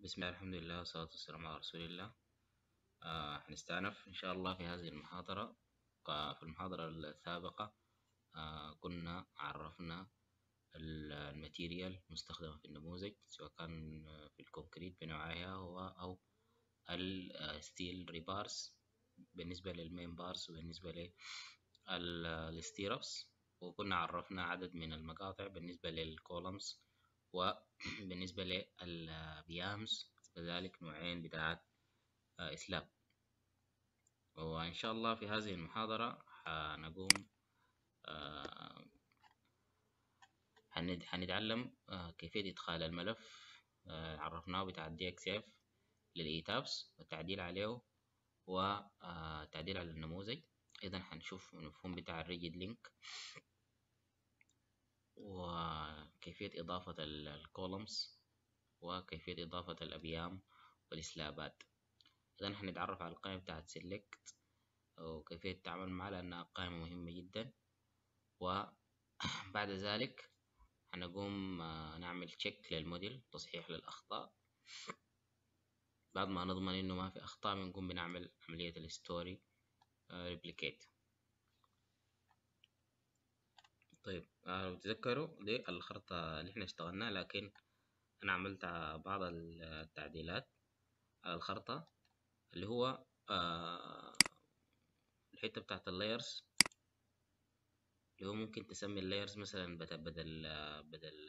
بسم الله الحمد لله والصلاة والسلام على رسول الله آه هنستأنف إن شاء الله في هذه المحاضرة آه، في المحاضرة السابقة آه كنا عرفنا الماتيريال المستخدمة في النموذج سواء كان في الكونكريت بنوعها هو أو الستيل ريبارس بالنسبة للمين بارس وبالنسبة للستيربس وكنا عرفنا عدد من المقاطع بالنسبة للكولمز وبالنسبة للبيامز كذلك نوعين بتاعت إسلاب وإن شاء الله في هذه المحاضرة حنقوم حنتعلم كيفية إدخال الملف عرفناه بتاع الدي اكس اف للإيتابس والتعديل عليه وتعديل على النموذج أيضا حنشوف المفهوم بتاع الريجيد لينك وكيفية إضافة الكولمز وكيفية إضافة الأبيام والإسلابات إذا حنتعرف على القائمة بتاعت سيلكت وكيفية التعامل معها لأنها قائمة مهمة جدا وبعد ذلك حنقوم نعمل تشيك للموديل تصحيح للأخطاء بعد ما نضمن إنه ما في أخطاء بنقوم بنعمل عملية الستوري ريبليكيت طيب لو تذكروا دي الخرطة اللي احنا اشتغلناها لكن انا عملت بعض التعديلات على الخرطة اللي هو آه الحتة بتاعت اللايرز اللي هو ممكن تسمي اللايرز مثلا بدل بدل بدل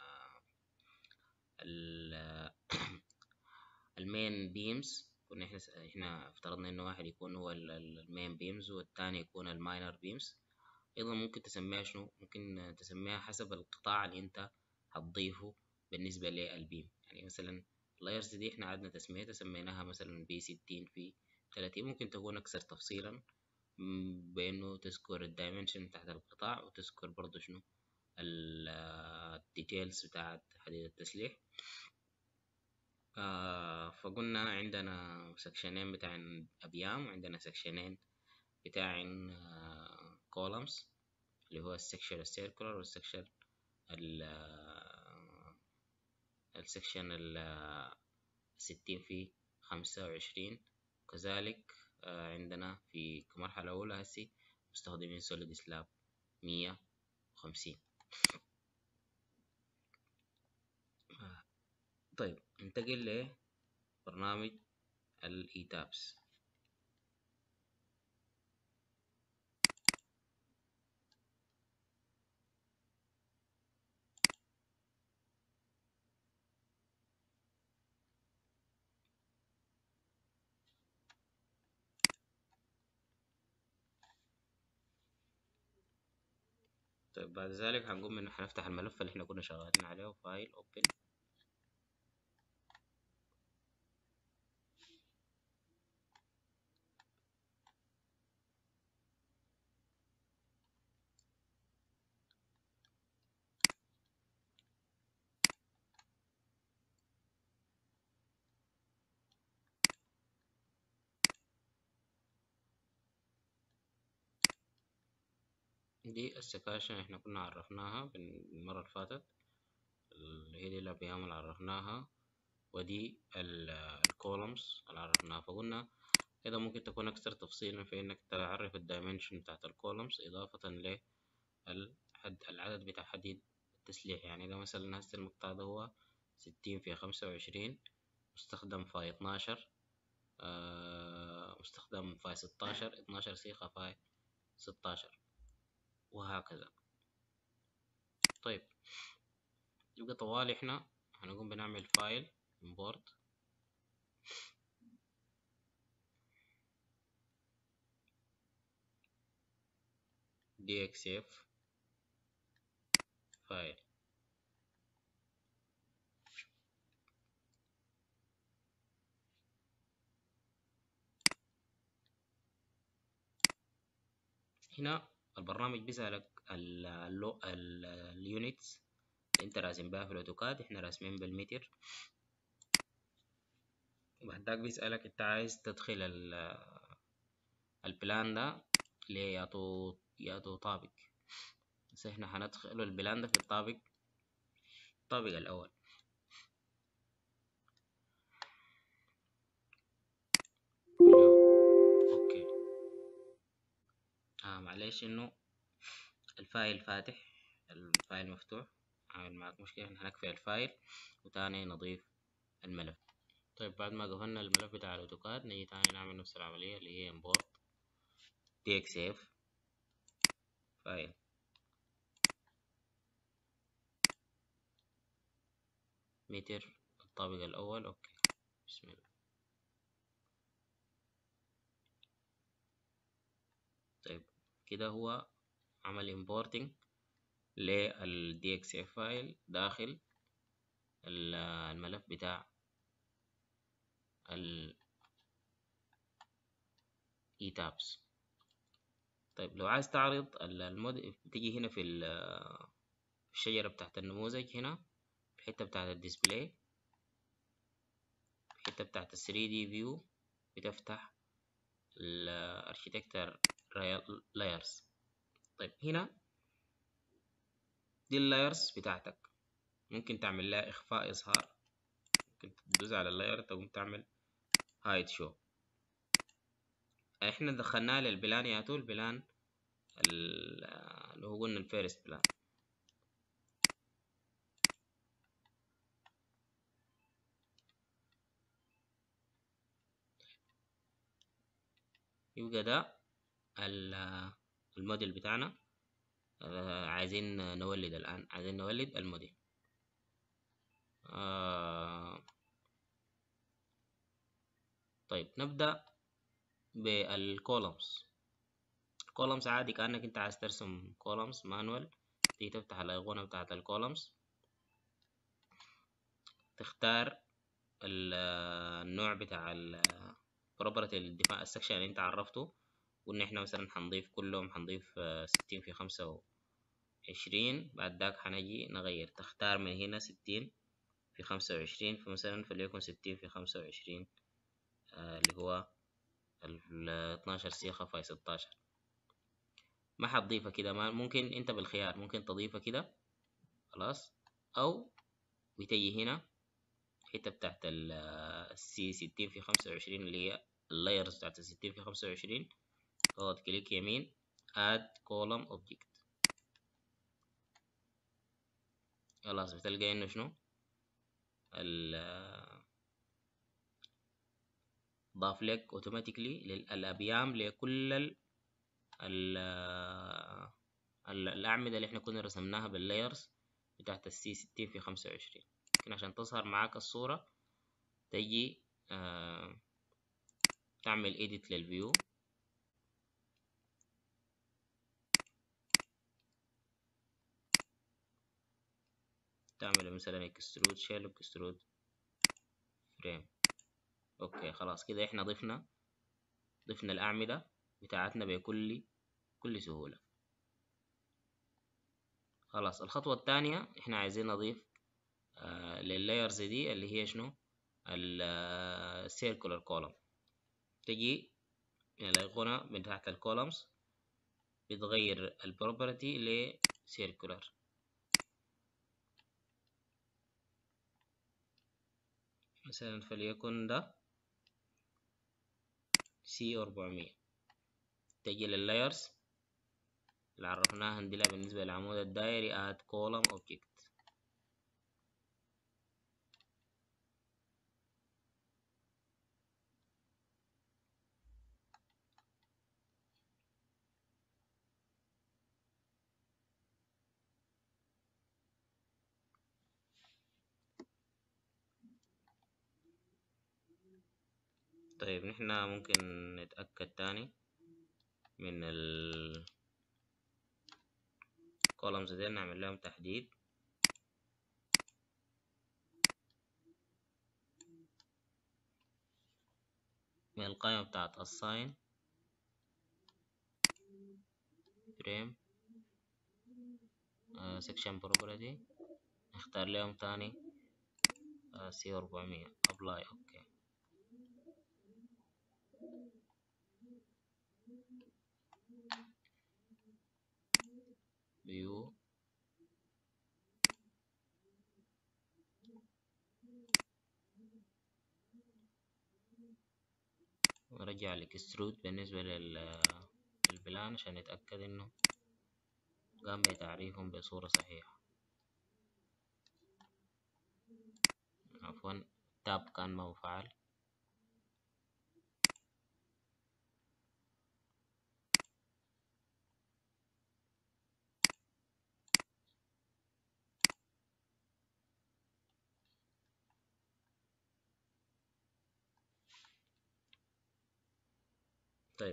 المين بيمز كنا احنا احنا افترضنا انه واحد يكون هو المين بيمز والتاني يكون الماينر بيمز ايضا ممكن تسميها شنو ممكن تسميها حسب القطاع اللي انت هتضيفه بالنسبة للبيم يعني مثلا اللايرز دي احنا عدنا تسميتها سميناها مثلا بي ستين في تلاتين ممكن تكون اكثر تفصيلا بانه تذكر الدايمنشن تحت القطاع وتذكر برضو شنو الديتيلز بتاعت حديد التسليح آه فقلنا عندنا سكشنين بتاع أبيام وعندنا سكشنين بتاع كولمز اللي هو السكشن السيركولر والسكشن السكشن الستين في خمسة وعشرين كذلك عندنا في كمرحلة أولى هسي مستخدمين سوليد سلاب مية وخمسين طيب ننتقل لبرنامج الإيتابس طيب بعد ذلك هنقوم انه هنفتح الملف اللي احنا كنا شغالين عليه فايل اوبن دي السكاشن احنا كنا عرفناها المرة اللي فاتت اللي هي دي الأبيام اللي عرفناها ودي الكولومز اللي عرفناها فقلنا إذا ممكن تكون أكثر تفصيلا في إنك تعرف الدايمنشن بتاعت الكولومز إضافة للعدد بتاع حديد التسليح يعني إذا مثلا هسه المقطع ده هو ستين في خمسة وعشرين مستخدم فاي اتناشر مستخدم فاي ستاشر اتناشر سيخة فاي ستاشر وهكذا طيب يبقى طوال احنا هنقوم بنعمل فايل import dxf فايل هنا البرنامج بيسألك اليونتس انت راسم بها في الاوتوكاد احنا راسمين بالمتر وبعد ذاك بيسألك انت عايز تدخل البلان ده لياتو ياتو طابق بس احنا هندخل البلان ده في الطابق الطابق الاول معلش انه الفايل فاتح الفايل مفتوح عامل معك مشكلة هنقفل الفايل وتاني نضيف الملف طيب بعد ما قفلنا الملف بتاع الاوتوكاد نيجي تاني نعمل نفس العملية اللي هي import dxf فايل متر الطابق الأول أوكي بسم الله طيب كده هو عمل importing لل dxf فايل داخل الملف بتاع ال etabs طيب لو عايز تعرض المود تيجي هنا في الشجرة بتاعت النموذج هنا الحتة بتاعت الديسبلاي الحتة بتاعت ال 3D view بتفتح الاركيتكتر لايرز طيب هنا دي اللايرز بتاعتك ممكن تعمل لها اخفاء اظهار ممكن تدوس على اللاير تقوم تعمل هايد شو احنا دخلناه للبلان ياتو البلان اللي هو قلنا الفيرست بلان يبقى ده الموديل بتاعنا عايزين نولد الآن عايزين نولد الموديل آه طيب نبدأ بالكولمز الكولمز عادي كأنك انت عايز ترسم كولمز مانوال تيجي تفتح الأيقونة بتاعت الكولمز تختار النوع بتاع البروبرتي الدفاع السكشن اللي انت عرفته قلنا احنا مثلا هنضيف كلهم هنضيف ستين في خمسة وعشرين بعد داك هنجي نغير تختار من هنا ستين في خمسة وعشرين فمثلا فليكن ستين في خمسة وعشرين اللي هو ال 12 صيغة في 16 ما حتضيفها كده ممكن انت بالخيار ممكن تضيفها كده خلاص او بتجي هنا الحتة بتاعت السي ستين في خمسة وعشرين اللي هي اللايرز بتاعت الستين في خمسة وعشرين تضغط كليك يمين add column object خلاص بتلقى انه شنو ضاف لك اوتوماتيكلي الابيام لكل ال ال الاعمده اللي احنا كنا رسمناها باللايرز بتاعت السي ستين في خمسة وعشرين لكن عشان تظهر معاك الصورة تجي آه تعمل edit للفيو تعمل مثلا اكسترود شيل اكسترود فريم اوكي خلاص كده احنا ضفنا ضفنا الاعمده بتاعتنا بكل كل سهوله خلاص الخطوه الثانيه احنا عايزين نضيف آه لللايرز دي اللي هي شنو السيركولر كولوم تجي من الايقونه بتاعت الكولومز بتغير البروبرتي لسيركولر مثلا فليكن ده سي أربعمية تجي لللايرز اللي عرفناها نديلها بالنسبة للعمود الدائري add column object طيب نحنا ممكن نتأكد تاني من ال columns دي نعمل لهم تحديد من القائمة بتاعت assign frame uh, section property نختار لهم تاني uh, C 400 apply اوكي view ورجع الاكسترود بالنسبة لل البلان عشان نتأكد انه قام بتعريفهم بصورة صحيحة عفوا تاب كان ما مفعل طيب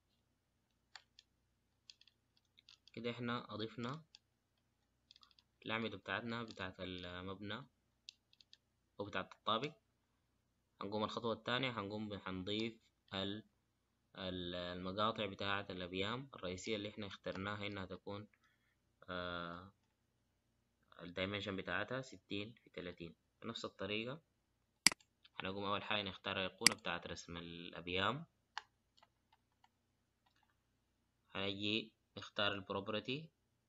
كده احنا اضفنا الأعمدة بتاعتنا بتاعت المبنى أو بتاعت الطابق هنقوم الخطوة التانية هنقوم هنضيف المقاطع بتاعت الأبيام الرئيسية اللي احنا اخترناها انها تكون آه الدايمنشن بتاعتها ستين في تلاتين بنفس الطريقة هنقوم أول حاجة نختار الأيقونة بتاعت رسم الأبيام هنجي نختار البروبرتي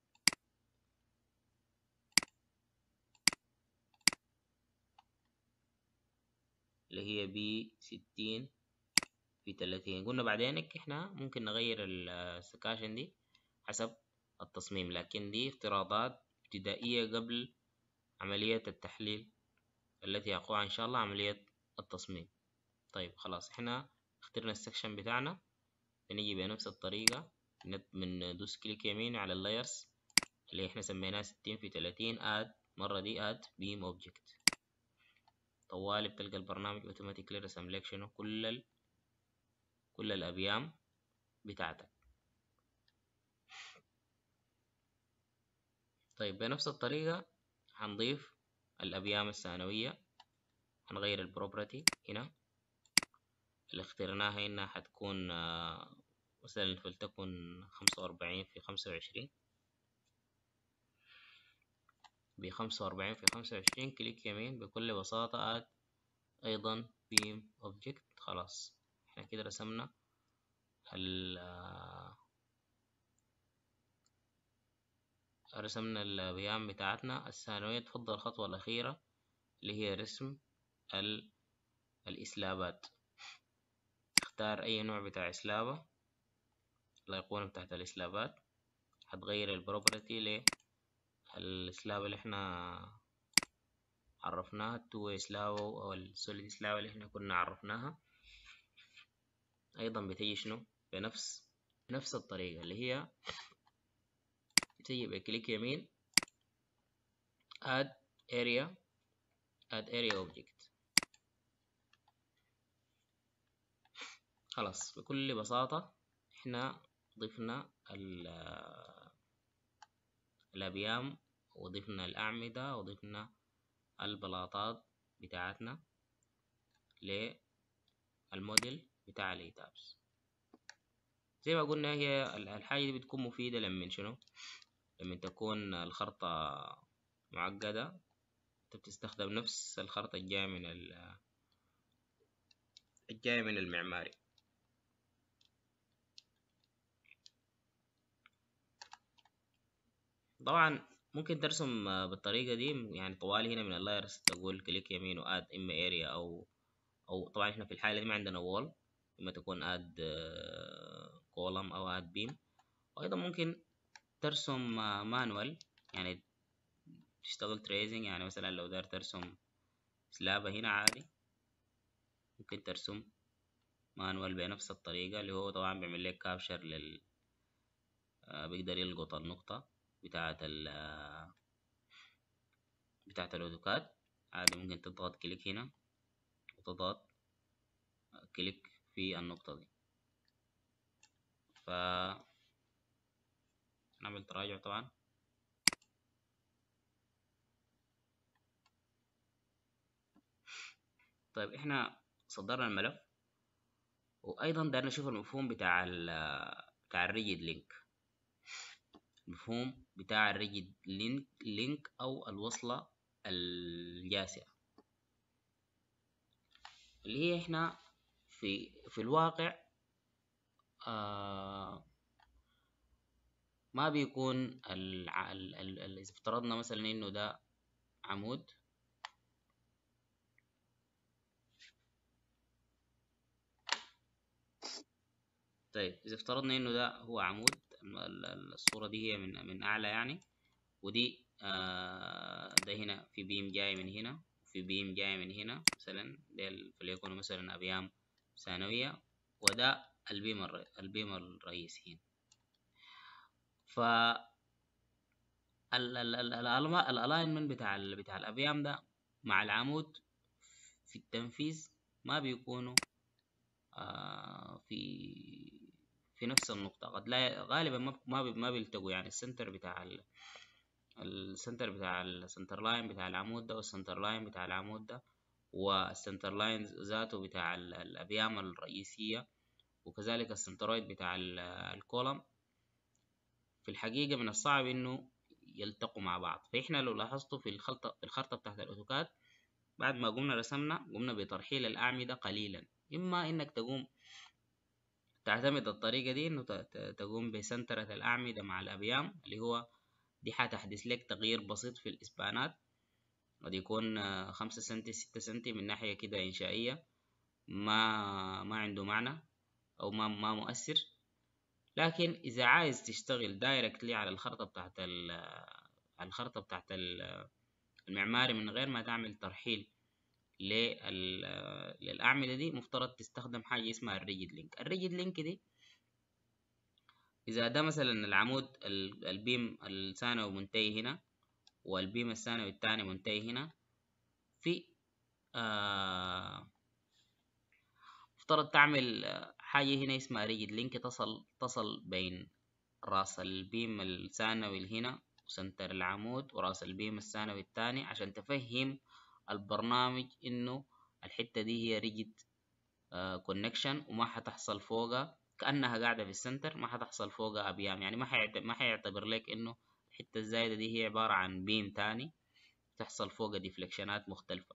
اللي هي بي ستين في تلاتين قلنا بعدينك احنا ممكن نغير السكاشن دي حسب التصميم لكن دي افتراضات ابتدائية قبل عملية التحليل التي يقوع ان شاء الله عملية التصميم طيب خلاص احنا اخترنا السكشن بتاعنا بنيجي بنفس الطريقة من دوس كليك يمين على اللايرز اللي احنا سميناه ستين في تلاتين اد مرة دي اد بيم اوبجكت طوالي بتلقى البرنامج اوتوماتيكلي رسم لك شنو كل ال... كل الابيام بتاعتك طيب بنفس الطريقة هنضيف الابيام الثانوية هنغير البروبرتي هنا اللي اخترناها انها حتكون مثلا فلتكن خمسة وأربعين في خمسة وعشرين بخمسة وأربعين في خمسة وعشرين كليك يمين بكل بساطة آد أيضا بيم أوبجكت خلاص احنا كده رسمنا ال رسمنا البيان بتاعتنا الثانوية تفضل الخطوة الأخيرة اللي هي رسم ال الإسلابات اختار أي نوع بتاع إسلابة الأيقونة بتاعت الإسلابات هتغير البروبرتي للإسلاب اللي احنا عرفناها التو إسلاب أو السوليد إسلاب اللي احنا كنا عرفناها أيضا بتجي شنو بنفس نفس الطريقة اللي هي بتجي بكليك يمين add area add area object خلاص بكل بساطة احنا ضفنا الأبيام وضفنا الأعمدة وضفنا البلاطات بتاعتنا للموديل بتاع الإيتابس زي ما قلنا هي الحاجة دي بتكون مفيدة لما شنو لما تكون الخرطة معقدة انت بتستخدم نفس الخرطة الجاية من الجاية من المعماري طبعا ممكن ترسم بالطريقة دي يعني طوالي هنا من اللايرز تقول كليك يمين واد اما اريا او او طبعا احنا في الحالة دي ما عندنا وول اما تكون اد كولم او اد بيم وايضا ممكن ترسم مانوال يعني تشتغل تريزنج يعني مثلا لو دار ترسم سلابة هنا عادي ممكن ترسم مانوال بنفس الطريقة اللي هو طبعا بيعمل لك كابشر لل بيقدر يلقط النقطة بتاعة ال بتاعة الأوتوكاد عادي ممكن تضغط كليك هنا وتضغط كليك في النقطة دي ف نعمل تراجع طبعا طيب احنا صدرنا الملف وايضا دارنا نشوف المفهوم بتاع ال بتاع الريجيد لينك المفهوم بتاع الريجيد لينك لينك او الوصلة الجاسئة اللي هي احنا في في الواقع آه ما بيكون ال ال ال اذا افترضنا مثلا انه ده عمود طيب اذا افترضنا انه ده هو عمود الصورة دي هي من من اعلى يعني ودي آه ده هنا في بيم جاي من هنا وفي بيم جاي من هنا مثلا ده فليكونوا مثلا ابيام ثانوية وده البيم البيم الرئيسي هنا ف الالاينمنت بتاع بتاع الابيام ده مع العمود في التنفيذ ما بيكونوا آه في في نفس النقطة قد لا غالبا ما ما بيلتقوا يعني السنتر بتاع ال السنتر بتاع السنتر لاين بتاع العمود ده والسنتر لاين بتاع العمود ده والسنتر لاين ذاته بتاع الأبيام الرئيسية وكذلك السنترويد بتاع الكولم في الحقيقة من الصعب انه يلتقوا مع بعض فاحنا لو لاحظتوا في الخلطة في الخرطة بتاعت الاوتوكاد بعد ما قمنا رسمنا قمنا بترحيل الأعمدة قليلا إما إنك تقوم تعتمد الطريقة دي إنه تقوم بسنترة الأعمدة مع الأبيام اللي هو دي حتحدث لك تغيير بسيط في الإسبانات قد يكون خمسة سنتي ستة سنتي من ناحية كده إنشائية ما ما عنده معنى أو ما ما مؤثر لكن إذا عايز تشتغل دايركتلي على الخرطة بتاعت على الخرطة بتاعت المعماري من غير ما تعمل ترحيل للأعمدة دي مفترض تستخدم حاجة اسمها الريجيد لينك الريجيد لينك دي إذا ده مثلا العمود البيم الثانوي منتهي هنا والبيم الثانوي التاني منتهي هنا في آه مفترض تعمل حاجة هنا اسمها ريجيد لينك تصل تصل بين راس البيم الثانوي هنا وسنتر العمود وراس البيم الثانوي التاني عشان تفهم البرنامج انه الحتة دي هي ريجيد كونكشن وما حتحصل فوقها كأنها قاعدة في السنتر ما حتحصل فوقها أبيام يعني ما حيعتبر, ما حيعتبر لك إنه الحتة الزايدة دي هي عبارة عن بيم تاني تحصل فوقها ديفليكشنات مختلفة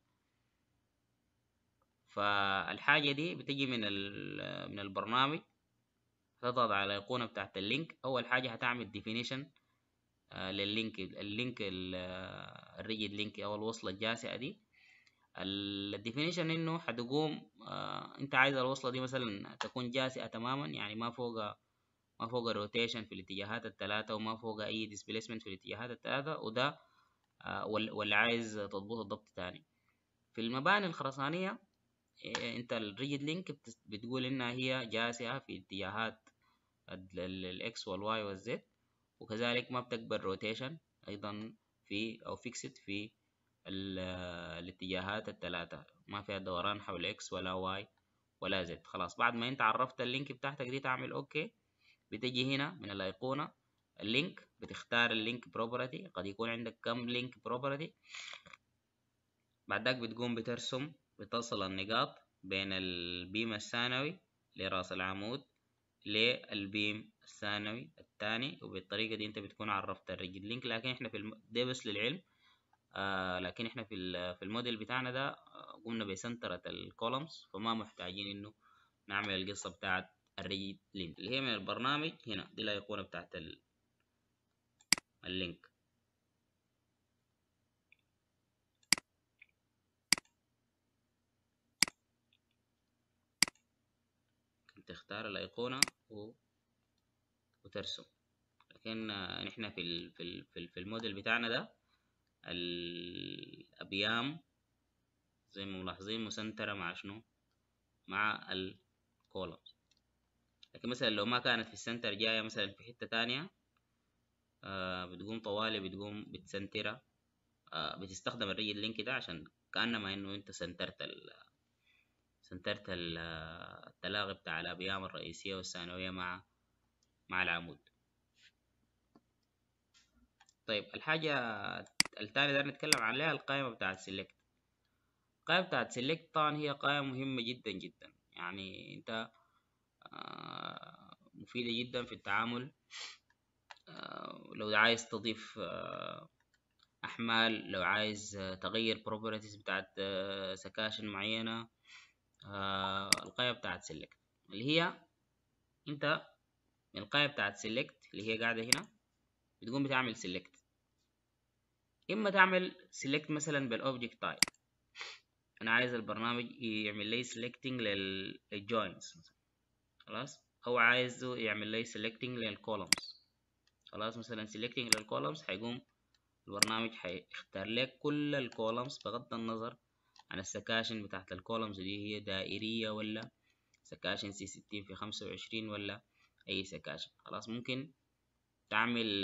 فالحاجة دي بتجي من من البرنامج تضغط على الأيقونة بتاعت اللينك أول حاجة هتعمل ديفينيشن لللينك اللينك الريجيد لينك أو الوصلة الجاسئة دي الديفينيشن انه حتقوم آه انت عايز الوصلة دي مثلا تكون جاسئة تماما يعني ما فوق ما فوق روتيشن في الاتجاهات الثلاثة وما فوق اي ديسبيسمنت في الاتجاهات الثلاثة وده آه ولا عايز تضبط الضبط تاني في المباني الخرسانية إيه انت الريجيد لينك بتقول انها هي جاسئة في اتجاهات الاكس والواي والزد وكذلك ما بتقبل روتيشن ايضا في او فيكسد في الاتجاهات الثلاثة ما فيها دوران حول اكس ولا واي ولا زد خلاص بعد ما انت عرفت اللينك بتاعتك دي تعمل اوكي بتجي هنا من الايقونة اللينك بتختار اللينك بروبرتي قد يكون عندك كم لينك بروبرتي بعد ذاك بتقوم بترسم بتصل النقاط بين البيم الثانوي لراس العمود للبيم الثانوي الثاني وبالطريقة دي انت بتكون عرفت الريجيد لينك لكن احنا في الم... ده بس للعلم آه لكن احنا في في الموديل بتاعنا ده آه قمنا بسنترة الكولمز فما محتاجين انه نعمل القصة بتاعت الريجيد لينك اللي هي من البرنامج هنا دي الايقونة بتاعت ال... اللينك تختار الأيقونة و... وترسم لكن نحن في ال... في ال... في, ال... في الموديل بتاعنا ده الأبيام زي ما ملاحظين مسنترة مع شنو مع الكولمز لكن مثلا لو ما كانت في السنتر جاية مثلا في حتة تانية آه بتقوم طوالي بتقوم بتسنترها آه بتستخدم الريجل لينك ده عشان كأنما انه انت سنترت ال سنترت التلاغي بتاع الأبيام الرئيسية والثانوية مع مع العمود طيب الحاجة التانية ده نتكلم عليها القائمة بتاعت سيلكت القائمة بتاعت سيلكت طبعا هي قائمة مهمة جدا جدا يعني انت آه مفيدة جدا في التعامل آه لو عايز تضيف آه أحمال لو عايز تغير properties بتاعت سكاشن معينة آه القائمة بتاعت سيلكت اللي هي انت من القائمة بتاعت سيلكت اللي هي قاعدة هنا بتقوم بتعمل سيلكت اما تعمل سيلكت مثلا بالاوبجكت تايب انا عايز البرنامج يعمل لي سيلكتنج للجوينتس خلاص او عايزه يعمل لي selecting للكولومز خلاص مثلا selecting للكولومز هيقوم البرنامج هيختار لك كل الكولومز بغض النظر عن السكاشن بتاعت الكولومز دي هي دائرية ولا سكاشن سي ستين في خمسة وعشرين ولا أي سكاشن خلاص ممكن تعمل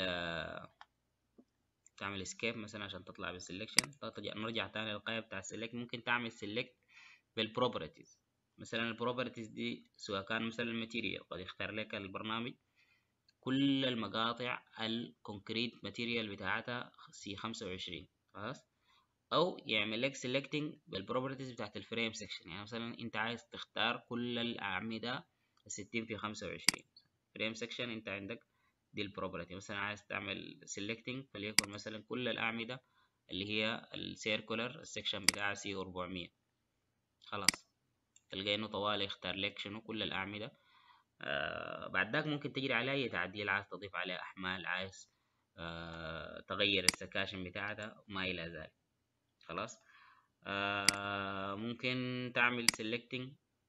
تعمل اسكيب مثلا عشان تطلع بالسلكشن نرجع تاني للقائمة بتاع السلكت ممكن تعمل سلكت بالبروبرتيز مثلا البروبرتيز دي سواء كان مثلا الماتيريال قد يختار لك البرنامج كل المقاطع الكونكريت ماتيريال بتاعتها سي خمسة وعشرين خلاص او يعمل لك سيلكتنج بالبروبرتيز بتاعت الفريم سيكشن يعني مثلا انت عايز تختار كل الاعمده الستين في خمسة وعشرين فريم سيكشن انت عندك دي البروبرتي مثلا عايز تعمل سيلكتنج فليكن مثلا كل الاعمده اللي هي السيركولر السكشن بتاعها سي 400 خلاص تلقى انه طوالي يختار لك شنو كل الاعمده آه بعد ذاك ممكن تجري على اي تعديل عايز تضيف عليه احمال عايز آه تغير السكاشن بتاعتها وما الى ذلك خلاص آه ممكن تعمل selecting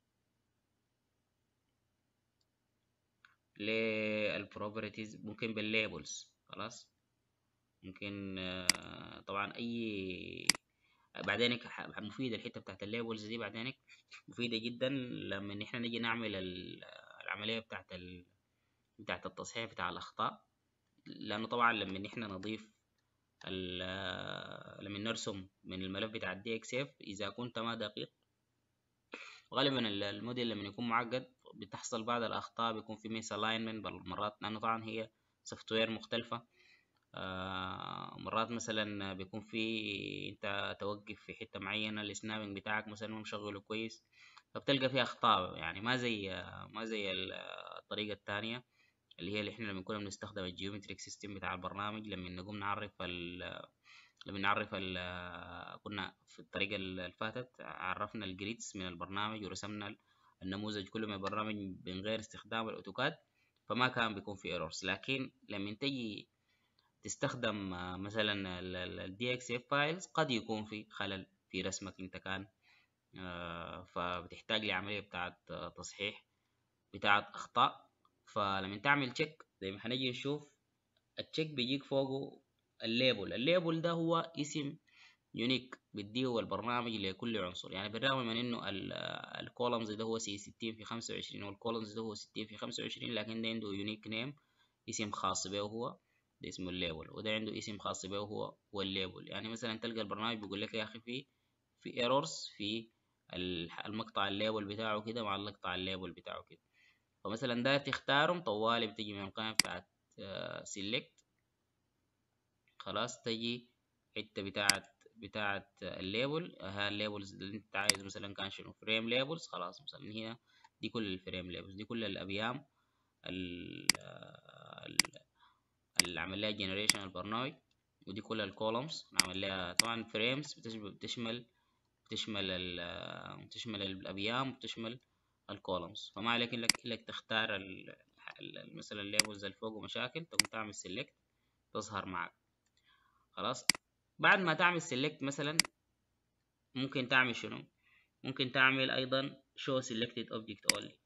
للبروبرتيز ممكن بالليبلز خلاص ممكن آه طبعا اي بعدينك مفيدة الحتة بتاعت الليبلز دي بعدينك مفيدة جدا لما احنا نيجي نعمل العملية بتاعت ال... بتاعت التصحيح بتاع الأخطاء لأنه طبعا لما احنا نضيف لما نرسم من الملف بتاع الدي اكس اف اذا كنت ما دقيق غالبا الموديل لما يكون معقد بتحصل بعض الاخطاء بيكون في ميس الاينمنت مرات لانه طبعا هي سوفت وير مختلفة آه مرات مثلا بيكون في انت توقف في حتة معينة السنابنج بتاعك مثلا مو مشغله كويس فبتلقى فيها اخطاء يعني ما زي ما زي الطريقة التانية اللي هي اللي احنا لما كنا بنستخدم الجيومتريك سيستم بتاع البرنامج لما نقوم نعرف ال لما نعرف ال كنا في الطريقة اللي فاتت عرفنا الجريدز من البرنامج ورسمنا النموذج كله من البرنامج من غير استخدام الاوتوكاد فما كان بيكون في ايرورز لكن لما تجي تستخدم مثلا الدي اكس اف فايلز قد يكون في خلل في رسمك انت كان فبتحتاج لعملية بتاعت تصحيح بتاعت اخطاء فلما تعمل تشيك زي ما هنجي نشوف التشيك بيجيك فوقه الليبل الليبل ده هو اسم يونيك بديه البرنامج لكل عنصر يعني بالرغم من انه الكولمز ده هو سي ستين في خمسة وعشرين والكولمز ده هو ستين في خمسة وعشرين لكن ده عنده يونيك نيم اسم خاص به هو ده اسمه الليبل وده عنده اسم خاص به هو هو الليبل يعني مثلا تلقى البرنامج بيقول لك يا اخي في في ايرورز في المقطع الليبل بتاعه كده مع المقطع الليبل بتاعه كده فمثلا ده تختارهم طوالي بتجي من القائمة بتاعت سيلكت خلاص تجي حتة بتاعت بتاعت الليبل ها الليبلز اللي انت عايز مثلا كان شنو فريم ليبلز خلاص مثلا هنا دي كل الفريم ليبلز دي كل الابيام اللي عمل لها جنريشن البرنامج ودي كل الكولومز عمل لها طبعا فريمز بتشمل بتشمل بتشمل الابيام وبتشمل الكولومز فما عليك انك انك تختار ال ال مثلا الليبلز اللي فوق ومشاكل تقوم تعمل سيلكت تظهر معك خلاص بعد ما تعمل سيلكت مثلا ممكن تعمل شنو ممكن تعمل ايضا show selected object only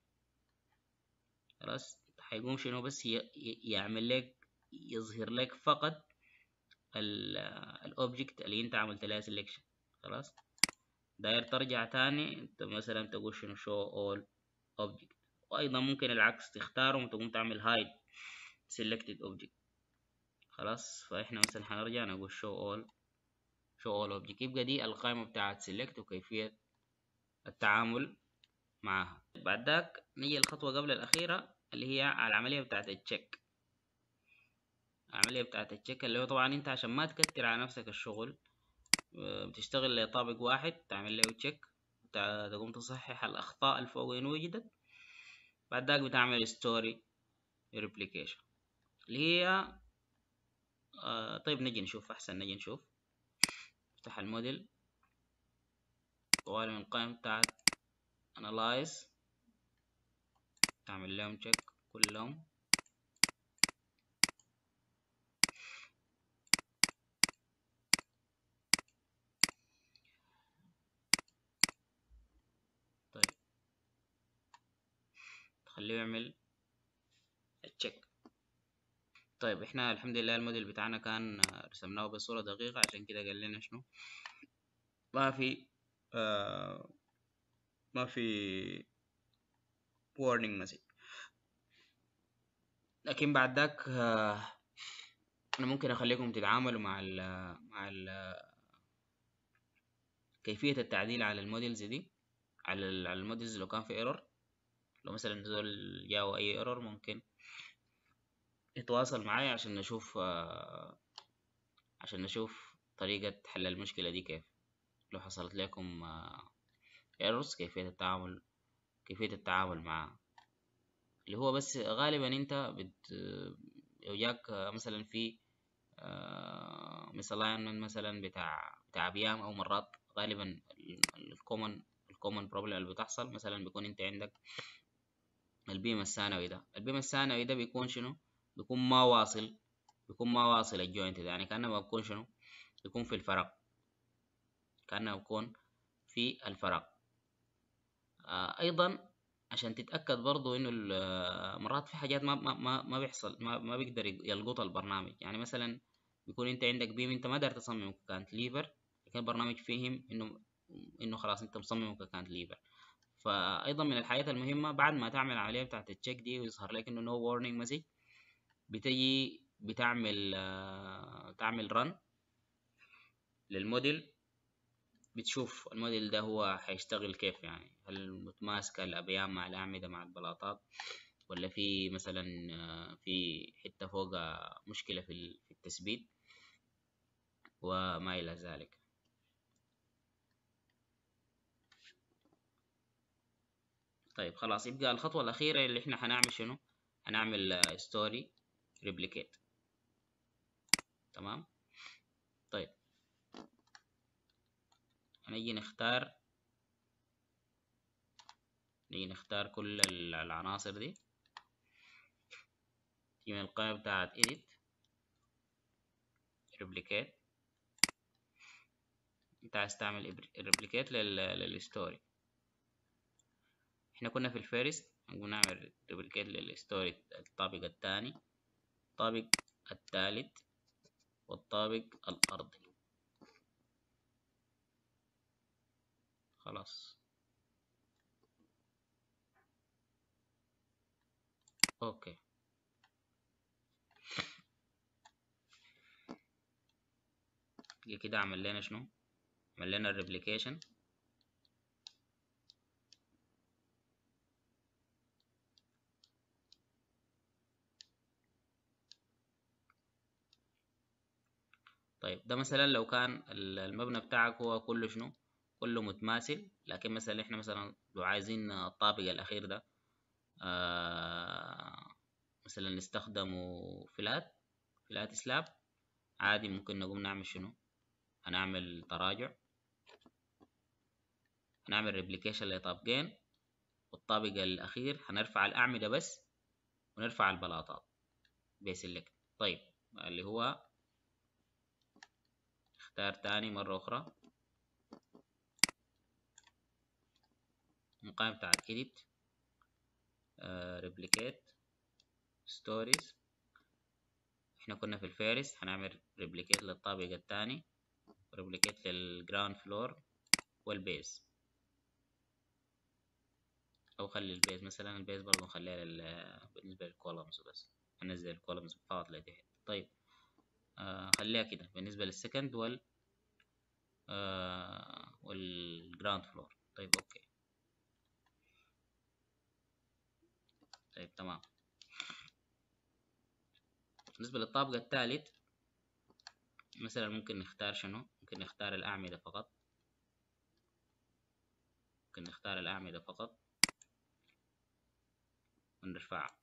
خلاص هيقوم شنو بس يعمل لك يظهر لك فقط الاوبجكت اللي انت عملت لها سيلكشن خلاص داير ترجع تاني انت مثلا تقول شنو show all object وايضا ممكن العكس تختارهم وتقوم تعمل hide selected object خلاص فاحنا مثلا هنرجع نقول show all show all object يبقى دي القائمة بتاعت select وكيفية التعامل معها بعد ذاك نيجي الخطوة قبل الأخيرة اللي هي العملية بتاعت التشيك العملية بتاعت التشيك اللي هو طبعا انت عشان ما تكتر على نفسك الشغل بتشتغل لطابق واحد تعمل له تشيك تقوم تصحح الأخطاء اللي فوق إن وجدت بعد ذاك بتعمل ستوري ريبليكيشن اللي هي آه طيب نجي نشوف أحسن نجي نشوف افتح الموديل طوال من القائمة بتاعت analyze تعمل لهم تشيك كلهم خليه يعمل تشيك طيب احنا الحمد لله الموديل بتاعنا كان رسمناه بصورة دقيقة عشان كده قال لنا شنو ما في آه ما في warning message لكن بعد ذاك آه انا ممكن اخليكم تتعاملوا مع ال مع ال كيفية التعديل على الموديلز دي على الموديلز لو كان في ايرور لو مثلا زول جاو اي ايرور ممكن يتواصل معايا عشان نشوف عشان نشوف طريقة حل المشكلة دي كيف لو حصلت لكم ايرورز كيفية التعامل كيفية التعامل معها اللي هو بس غالبا انت بت لو جاك مثلا في مثلا مثلا بتاع بتاع بيام او مرات غالبا الكومن الكومن بروبلم اللي بتحصل مثلا بيكون انت عندك البيم الثانوي ده البيم الثانوي ده بيكون شنو بيكون ما واصل بيكون ما واصل الجوينت ده يعني كأنه ما بيكون شنو بيكون في الفراغ كأنه بيكون في الفراغ آه ايضا عشان تتأكد برضو انه مرات في حاجات ما ما ما, ما بيحصل ما, ما بيقدر يلقط البرنامج يعني مثلا بيكون انت عندك بيم انت ما داير تصمم كانتليفر لكن البرنامج فهم انه انه خلاص انت مصمم كانتليفر فايضا من الحاجات المهمة بعد ما تعمل العملية بتاعت التشيك دي ويظهر لك انه نو warning مسج بتجي بتعمل آه تعمل رن للموديل بتشوف الموديل ده هو حيشتغل كيف يعني هل متماسكة الأبيام مع الأعمدة مع البلاطات ولا في مثلا في حتة فوق مشكلة في التثبيت وما إلى ذلك طيب خلاص يبقى الخطوة الأخيرة اللي احنا هنعمل شنو هنعمل ستوري ريبليكيت تمام طيب هنيجي نختار نيجي نختار كل العناصر دي تيجي من القائمة بتاعت edit replicate انت عايز تعمل replicate للستوري احنا كنا في الفيرست نقوم نعمل replicate للستوري الطابق الثاني الطابق الثالث والطابق الأرضي خلاص اوكي كده عمل لنا شنو عمل لنا الريبليكيشن طيب ده مثلا لو كان المبنى بتاعك هو كله شنو كله متماثل لكن مثلا احنا مثلا لو عايزين الطابق الاخير ده آه مثلا نستخدمه فلات فلات سلاب عادي ممكن نقوم نعمل شنو هنعمل تراجع هنعمل ريبليكيشن لطابقين والطابق الاخير هنرفع الاعمدة بس ونرفع البلاطات بسلكت طيب اللي هو اختار تاني مرة اخرى القائمة بتاعت edit uh, replicate stories احنا كنا في الفارس هنعمل replicate للطابق الثاني replicate للجراوند فلور والبيز او خلي البيز مثلا البيز برضه نخليها لل... بالنسبة للكولمز بس هنزل الكولمز فقط لتحت طيب آه خليها كده بالنسبة للسكند وال آه والجراوند فلور طيب اوكي طيب تمام بالنسبة للطابق الثالث مثلا ممكن نختار شنو ممكن نختار الأعمدة فقط ممكن نختار الأعمدة فقط ونرفعها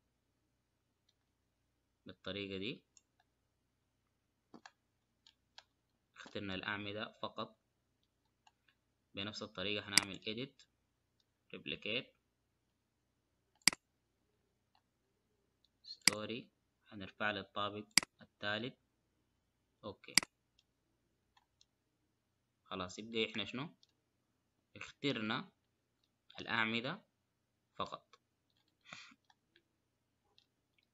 بالطريقة دي اخترنا الأعمدة فقط بنفس الطريقة هنعمل edit replicate ستوري هنرفع للطابق الثالث اوكي خلاص يبقى احنا شنو اخترنا الأعمدة فقط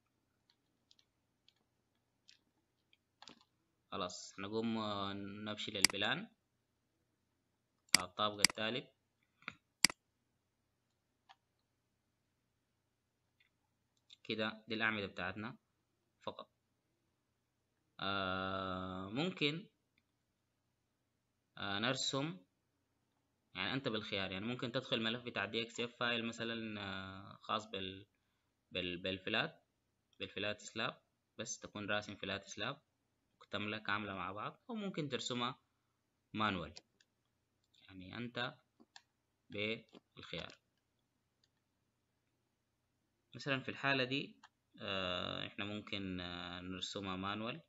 خلاص نقوم نمشي للبلان الطابق الثالث كده دي الأعمدة بتاعتنا فقط آه ممكن آه نرسم يعني انت بالخيار يعني ممكن تدخل ملف بتاع دي اكس اف فايل مثلا آه خاص بال, بال بالفلات بالفلات سلاب بس تكون راسم فلات سلاب وتملة كاملة مع بعض او ممكن ترسمها مانوال يعني انت بالخيار مثلا في الحالة دي آه احنا ممكن آه نرسمها مانوال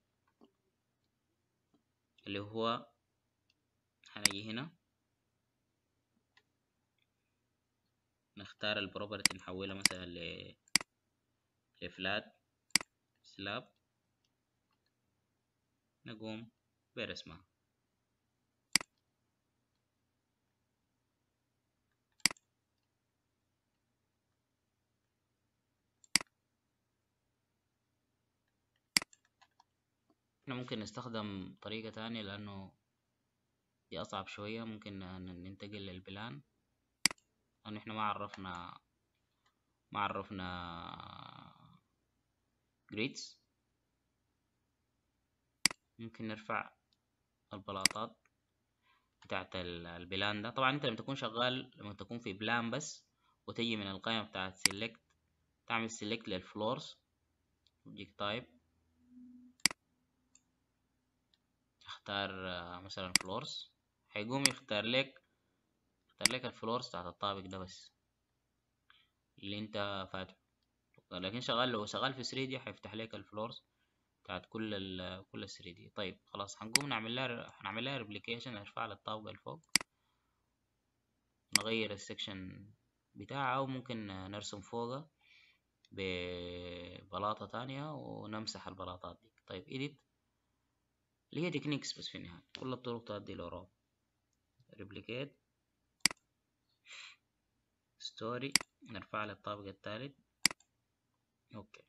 اللي هو هنجي هنا نختار البروبرتي نحولها مثلا ل لفلات سلاب نقوم برسمها احنا ممكن نستخدم طريقة تانية لأنه دي أصعب شوية ممكن ننتقل للبلان لأن احنا ما عرفنا ما عرفنا جريدز ممكن نرفع البلاطات بتاعت البلان ده طبعا انت لما تكون شغال لما تكون في بلان بس وتجي من القائمة بتاعت سيلكت تعمل سيلكت للفلورز object type تختار مثلا فلورز هيقوم يختار لك يختار لك الفلورز بتاعت الطابق ده بس اللي انت فاتحه لكن شغال لو شغال في 3 دي هيفتح لك الفلورز بتاعت كل ال كل ال 3 دي طيب خلاص هنقوم نعمل لها هنعمل لها ريبليكيشن نرفع للطابق اللي فوق نغير السكشن بتاعها وممكن نرسم فوقها ببلاطة تانية ونمسح البلاطات دي طيب edit اللي هي تكنيكس بس في النهاية كل الطرق تؤدي لورا ريبليكيت ستوري نرفع للطابق الثالث اوكي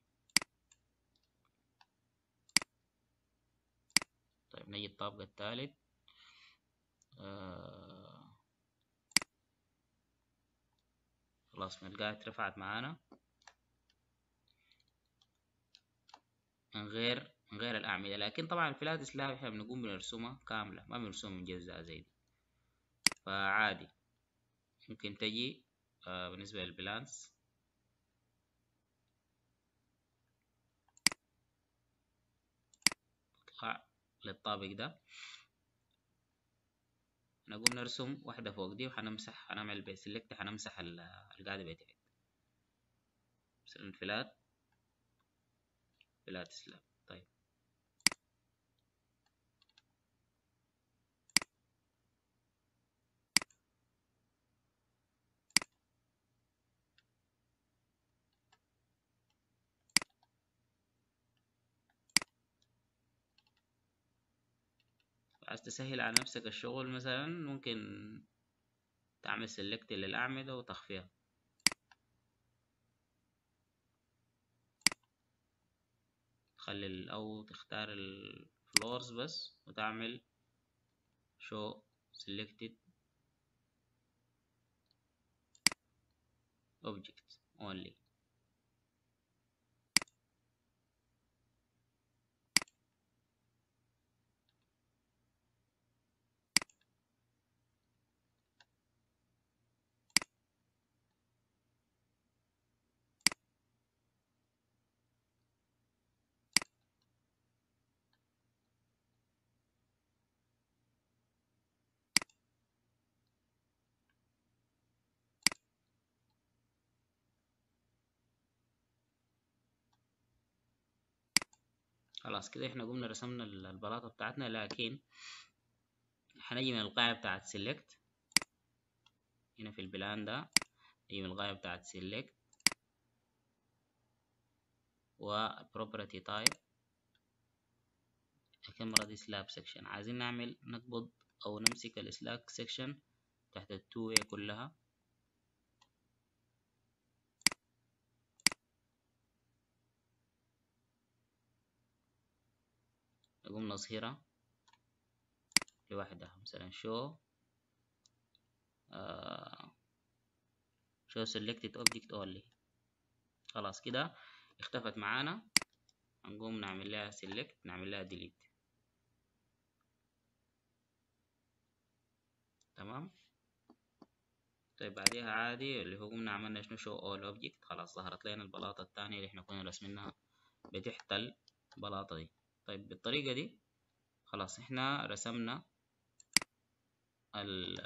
طيب نجي الطابق الثالث آه خلاص نلقاها اترفعت معانا من غير من غير الأعمدة لكن طبعا الفلات سلاب احنا بنقوم بنرسمها كاملة ما بنرسمها مجزأة زي دي فعادي ممكن تجي آه بالنسبة للبلانس تطلع للطابق ده نقوم نرسم واحدة فوق دي وحنمسح هنعمل بسلكت حنمسح القاعدة بتاعت مثلا فلات فلات سلاب طيب عايز تسهل على نفسك الشغل مثلا ممكن تعمل سيلكت للأعمدة وتخفيها تخلي أو تختار الفلورز بس وتعمل show selected object only خلاص كده احنا قمنا رسمنا البلاطة بتاعتنا لكن هنجي من القاعدة بتاعت select هنا في البلان ده نجي من القاعدة بتاعت select و property type الكاميرا دي slab section عايزين نعمل نقبض او نمسك السلاك section تحت التو way كلها نقوم نظهرها لوحدها مثلا show آه show selected object only خلاص كده اختفت معانا هنقوم نعمل لها select نعمل لها delete تمام طيب بعديها عادي اللي هو قمنا عملنا شنو show all object خلاص ظهرت لنا البلاطة التانية اللي احنا كنا رسمناها بتحت البلاطة دي طيب بالطريقة دي خلاص احنا رسمنا ال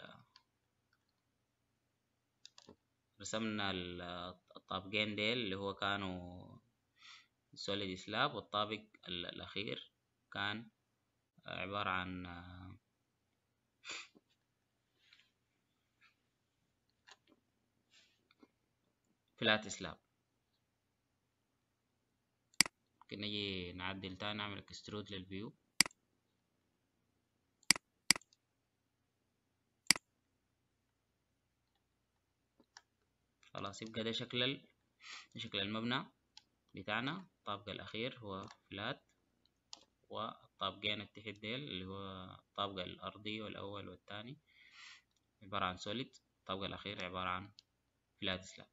رسمنا الطابقين ديل اللي هو كانوا solid slab والطابق الأخير كان عبارة عن فلات سلاب ممكن نجي نعدل تاني نعمل اكسترود للفيو خلاص يبقى ده شكل ال... شكل المبنى بتاعنا الطابق الأخير هو فلات والطابقين التحت ديل اللي هو الطابق الأرضي والأول والتاني عبارة عن سوليد الطابق الأخير عبارة عن فلات سلاب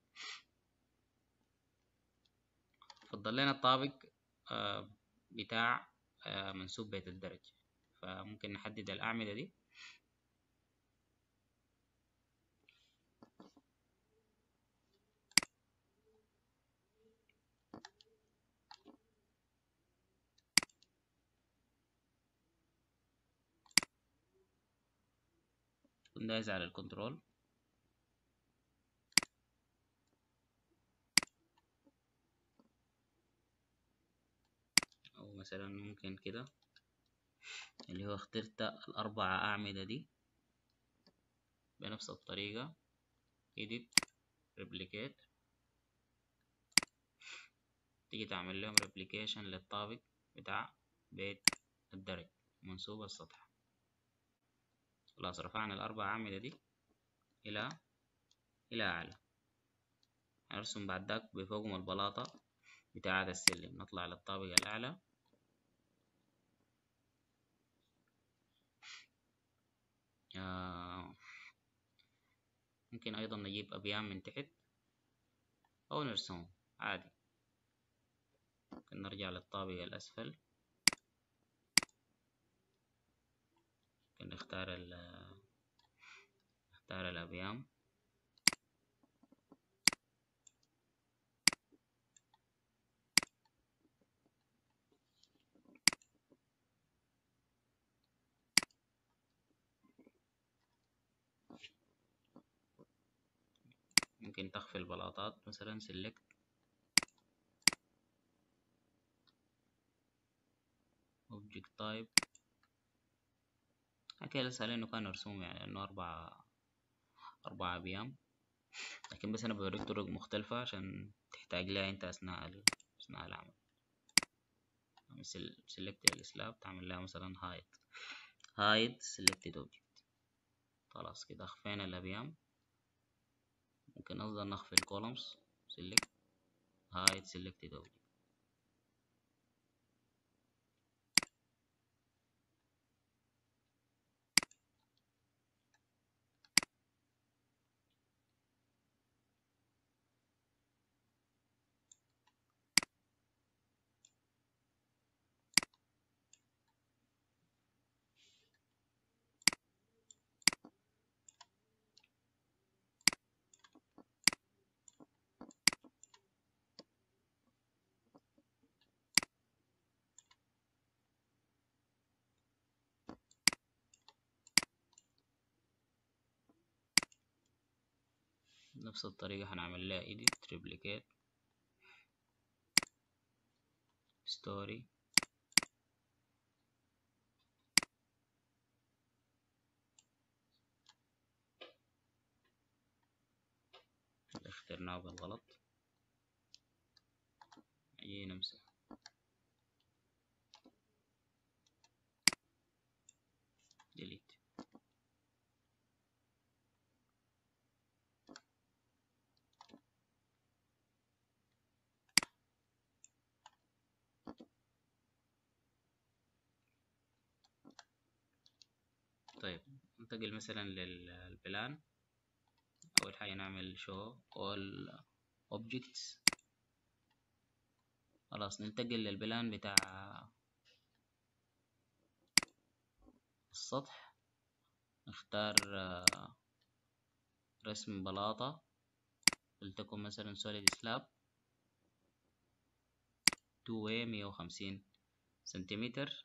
فضل لنا الطابق آه بتاع آه منسوب بيت الدرج فممكن نحدد الأعمدة دي كنت دايس على الكنترول أو مثلا ممكن كده اللي هو اخترت الأربعة أعمدة دي بنفس الطريقة edit replicate تيجي تعمل لهم replication للطابق بتاع بيت الدرج منسوب السطح خلاص رفعنا الأربع أعمدة دي إلى إلى أعلى هنرسم بعد داك بفوقهم البلاطة بتاعة السلم نطلع للطابق الأعلى آه ممكن أيضا نجيب أبيان من تحت أو نرسمهم عادي ممكن نرجع للطابق الأسفل ممكن نختار ال نختار الأبيام ممكن تخفي البلاطات مثلا select object type هكذا لسه لأنه كان مرسوم يعني إنه أربعة أربعة أبيام لكن بس أنا بوريك طرق مختلفة عشان تحتاج لها أنت أثناء ال... أثناء العمل مثل select السلاب تعمل لها مثلا hide hide selected object خلاص كده أخفينا الأبيام ممكن نفضل نخفي الكولومز select hide selected object نفس الطريقة هنعمل لها edit replicate story اللي اخترناه بالغلط نجي نمسح delete ننتقل مثلا للبلان اول حاجة نعمل show all objects خلاص ننتقل للبلان بتاع السطح نختار رسم بلاطة ولتكن مثلا solid slab two way مية وخمسين سنتيمتر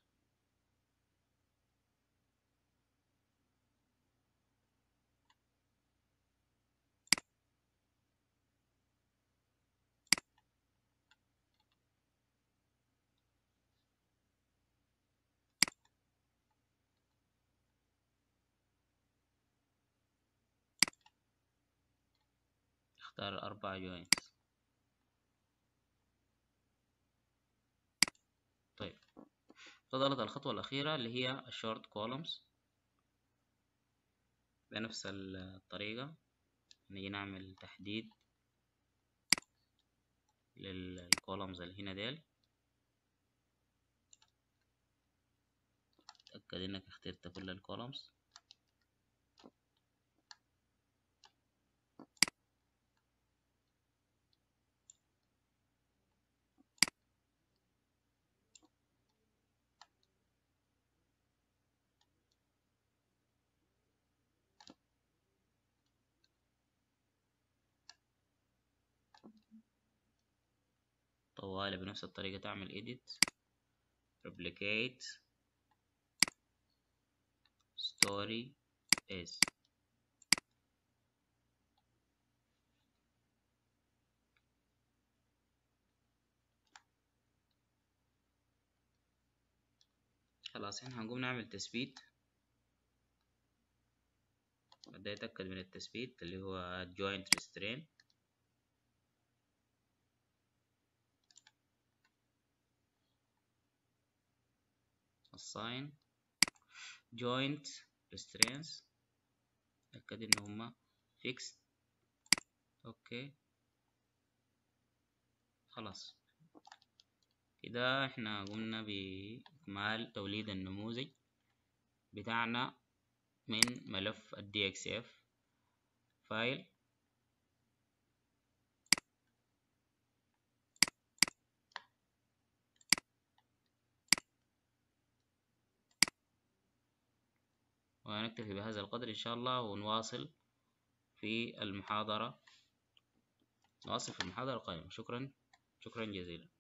اختار أربعة جوينتس طيب فضلت الخطوة الأخيرة اللي هي الشورت كولومز بنفس الطريقة نيجي نعمل تحديد للكولومز اللي هنا ديل تأكد انك اخترت كل الكولومز طوالي بنفس الطريقة تعمل edit replicate story as خلاص احنا هنقوم نعمل تثبيت بدي اتأكد من التثبيت اللي هو joint restraint assign joint restraints اتأكد ان هما fixed اوكي خلاص كده احنا قمنا بإكمال توليد النموذج بتاعنا من ملف ال DXF فايل ونكتفي بهذا القدر إن شاء الله ونواصل في المحاضرة نواصل في المحاضرة القادمة شكرا شكرا جزيلا